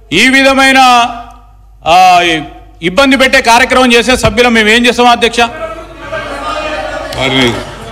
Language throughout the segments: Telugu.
ఈ విధమైన ఆ, ఇబ్బంది పెట్టే కార్యక్రమం చేసే సభ్యులు మేము ఏం చేస్తాం అధ్యక్ష వారిని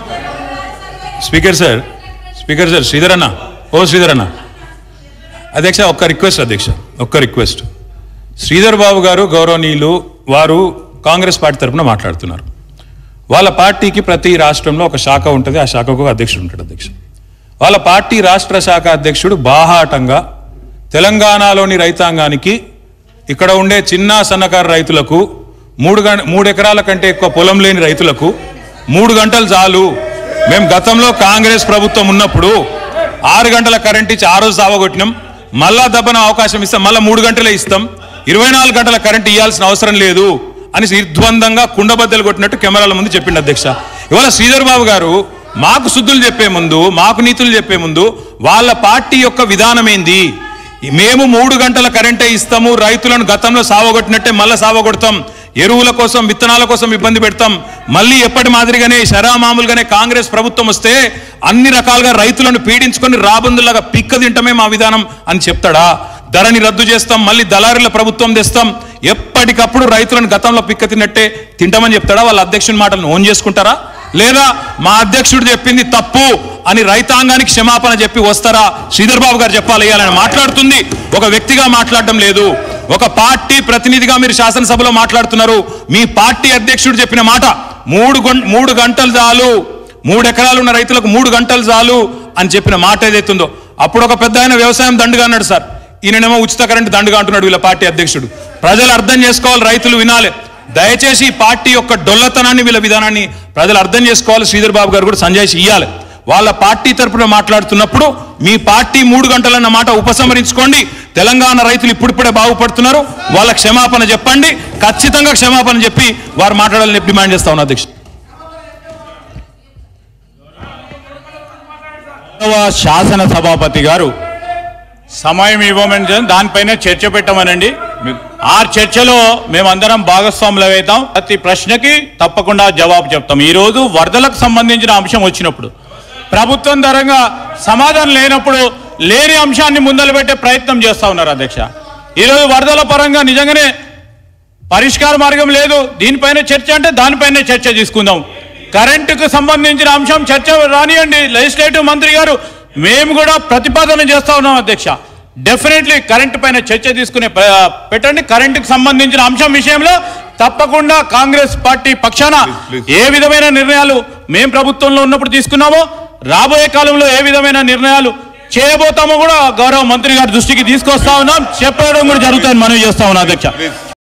speaker sir speaker sir Sridhar అన్న ఓ శ్రీధర్ అన్న అధ్యక్ష ఒక్క రిక్వెస్ట్ అధ్యక్ష ఒక్క రిక్వెస్ట్ శ్రీధర్ బాబు గారు గౌరవనీయులు వారు కాంగ్రెస్ పార్టీ తరపున మాట్లాడుతున్నారు వాళ్ళ పార్టీకి ప్రతి రాష్ట్రంలో ఒక శాఖ ఉంటుంది ఆ శాఖకు ఒక అధ్యక్షుడు ఉంటాడు అధ్యక్ష వాళ్ళ పార్టీ రాష్ట్ర శాఖ అధ్యక్షుడు బాహాటంగా తెలంగాణలోని రైతాంగానికి ఇక్కడ ఉండే చిన్న సన్నకారు రైతులకు మూడు గం మూడు ఎకరాల కంటే ఎక్కువ పొలం లేని రైతులకు మూడు గంటలు చాలు మేము గతంలో కాంగ్రెస్ ప్రభుత్వం ఉన్నప్పుడు ఆరు గంటల కరెంట్ ఇచ్చి ఆ రోజు సావగొట్టినాం మళ్ళా దబ్బన అవకాశం ఇస్తాం మళ్ళా మూడు గంటలే ఇస్తాం ఇరవై నాలుగు గంటల కరెంట్ ఇవ్వాల్సిన అవసరం లేదు అని నిర్ద్వందంగా కుండబద్దలు కొట్టినట్టు కెమెరాల ముందు చెప్పిండు అధ్యక్ష ఇవాళ శ్రీధర్ బాబు గారు మాకు శుద్ధులు చెప్పే ముందు మాకు నీతులు చెప్పే ముందు వాళ్ళ పార్టీ యొక్క విధానం ఏంది మేము మూడు గంటల కరెంటే ఇస్తాము రైతులను గతంలో సావగొట్టినట్టే మళ్ళీ సావగొడతాం ఎరువుల కోసం విత్తనాల కోసం ఇబ్బంది పెడతాం మళ్ళీ ఎప్పటి మాదిరిగానే శరా మామూలుగానే కాంగ్రెస్ ప్రభుత్వం వస్తే అన్ని రకాలుగా రైతులను పీడించుకొని రాబందులాగా పిక్క తింటమే మా విధానం అని చెప్తాడా ధరని రద్దు చేస్తాం మళ్ళీ దళారుల ప్రభుత్వం తెస్తాం ఎప్పటికప్పుడు రైతులను గతంలో పిక్క తిన్నట్టే తింటామని చెప్తాడా వాళ్ళ అధ్యక్షుని మాటలను ఓన్ చేసుకుంటారా లేదా మా అధ్యక్షుడు చెప్పింది తప్పు అని రైతాంగానికి క్షమాపణ చెప్పి వస్తారా శ్రీధర్ బాబు గారు చెప్పాలి ఇవ్వాలని మాట్లాడుతుంది ఒక వ్యక్తిగా మాట్లాడడం లేదు ఒక పార్టీ ప్రతినిధిగా మీరు శాసనసభలో మాట్లాడుతున్నారు మీ పార్టీ అధ్యక్షుడు చెప్పిన మాట మూడు గం- మూడు గంటలు చాలు మూడు ఎకరాలు ఉన్న రైతులకు మూడు గంటలు చాలు అని చెప్పిన మాట ఏదైతుందో అప్పుడు ఒక పెద్ద ఆయన వ్యవసాయం దండుగా అన్నాడు సార్ ఈయనేమో ఉచిత కరెంట్ దండుగా అంటున్నాడు వీళ్ళ పార్టీ అధ్యక్షుడు ప్రజలు అర్థం చేసుకోవాలి రైతులు వినాలి దయచేసి ఈ పార్టీ యొక్క డొల్లతనాన్ని వీళ్ళ విధానాన్ని ప్రజలు అర్థం చేసుకోవాలి శ్రీధర్ బాబు గారు కూడా సంజయ్ ఇయ్యాలి వాళ్ళ పార్టీ తరపున మాట్లాడుతున్నప్పుడు మీ పార్టీ మూడు గంటలన్న మాట ఉపసంహరించుకోండి తెలంగాణ రైతులు ఇప్పుడిప్పుడే బాగుపడుతున్నారు వాళ్ళ క్షమాపణ చెప్పండి ఖచ్చితంగా క్షమాపణ చెప్పి వారు మాట్లాడాలని డిమాండ్ చేస్తా ఉన్నా అధ్యక్షుడు గౌరవ శాసన సభాపతి గారు సమయం ఇవ్వమని చెప్పి దానిపైన చర్చ పెట్టమనండి ఆ చర్చలో మేమందరం భాగస్వాములు అవుతాం ప్రతి ప్రశ్నకి తప్పకుండా జవాబు చెప్తాం ఈ రోజు వరదలకు సంబంధించిన అంశం వచ్చినప్పుడు ప్రభుత్వం ధరంగా సమాధానం లేనప్పుడు లేని అంశాన్ని ముందలు పెట్టే ప్రయత్నం చేస్తా ఉన్నారు అధ్యక్ష ఈరోజు వరదల పరంగా నిజంగానే పరిష్కార మార్గం లేదు దీనిపైన చర్చ అంటే దానిపైన చర్చ తీసుకుందాం కరెంటుకు సంబంధించిన అంశం చర్చ రానియండి లెజిస్లేటివ్ మంత్రి గారు మేము కూడా ప్రతిపాదన చేస్తా ఉన్నాం అధ్యక్ష డెఫినెట్లీ కరెంటు పైన చర్చ తీసుకునే ప్ర- పెట్టండి కరెంటుకు సంబంధించిన అంశం విషయంలో తప్పకుండా కాంగ్రెస్ పార్టీ పక్షాన Please, please. ఏ విధమైన నిర్ణయాలు మేము ప్రభుత్వంలో ఉన్నప్పుడు తీసుకున్నామో రాబోయే కాలంలో ఏ విధమైన నిర్ణయాలు చేయబోతామో కూడా గౌరవ మంత్రి గారి దృష్టికి తీసుకొస్తా ఉన్నాం చెప్పడం కూడా జరుగుతుందని మనవి చేస్తా ఉన్నాం అధ్యక్ష ప్లీజ్